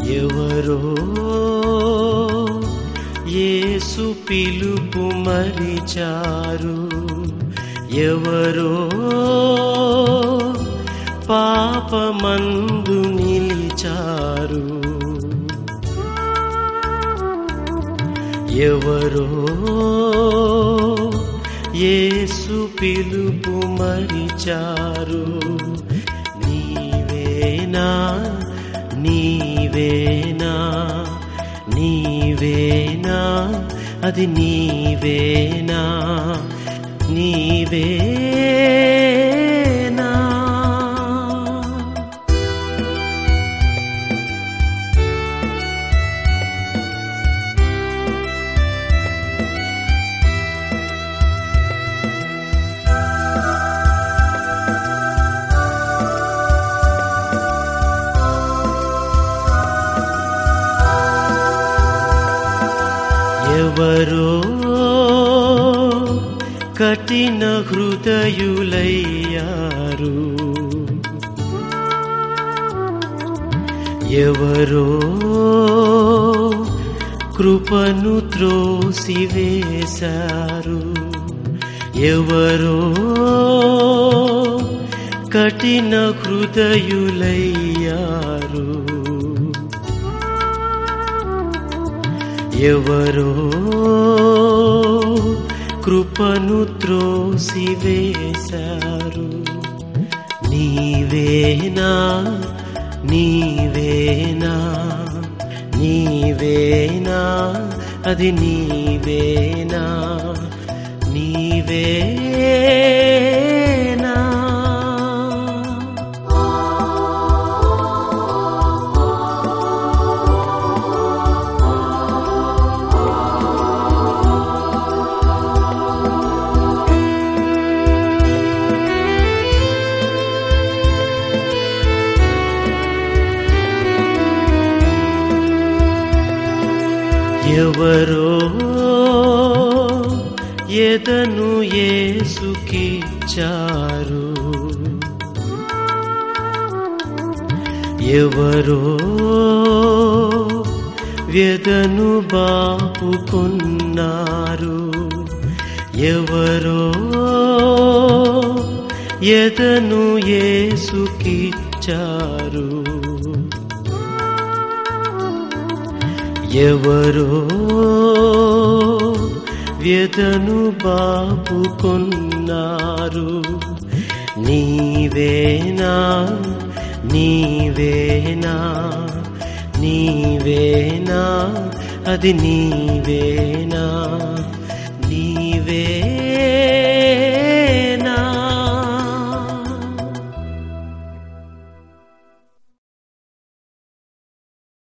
ఎవరో యేసు పిలుపు మరిచారు ఎవరో పాపమందు నిలిచారు ఎవరో యేసు పిలుపు మరిచారు నీవేనా నీవేనా నీవేనా అది నీవేనా నీవేనా ఎవరో కఠిన హృదయులయ్యారు ఎవరో కృపను త్రోసివేశారు ఎవరో కఠిన హృదయులయ్యారు ఎవరో కృపను త్రోసివేశారు నీవేనా నీవేనా నీవేనా అది నీవేనా నీవేనా ఎవరో ఎదను ఏసుకిచ్చారు ఎవరో వ్యదను బాపుకున్నారు ఎవరో ఎదను ఏసుకిచ్చారు ఎవరో వ్యతను బాపుకున్నారు నీవేనా నీవేనా నీవేనా అది నీవేనా నీ